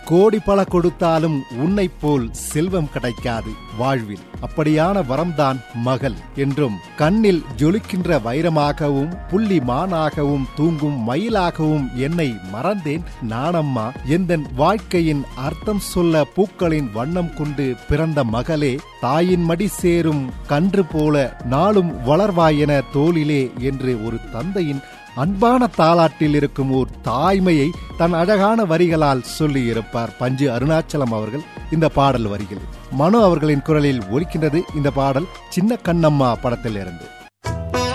கோடி பல கொடுத்தாலும் உன்னைப் போல் செல்வம் கிடைக்காது வாழ்வில் அப்படியான வரம்தான் மகள் என்றும் கண்ணில் ஜொலிக்கின்ற வைரமாகவும் புள்ளி மானாகவும் தூங்கும் மயிலாகவும் என்னை மறந்தேன் நானம்மா எந்தன் வாழ்க்கையின் அர்த்தம் சொல்ல பூக்களின் வண்ணம் கொண்டு பிறந்த மகளே தாயின் மடி சேரும் கன்று போல நாளும் வளர்வாயென தோளிலே என்று ஒரு தந்தையின் அன்பான தாலாட்டில் இருக்கும் ஓர் தாய்மையை தன் அழகான வரிகளால் சொல்லியிருப்பார் பஞ்சு அருணாச்சலம் அவர்கள் இந்த பாடல் வரிகளில் மனு அவர்களின் குரலில் ஒலிக்கின்றது இந்த பாடல் சின்ன கண்ணம்மா படத்தில் இருந்து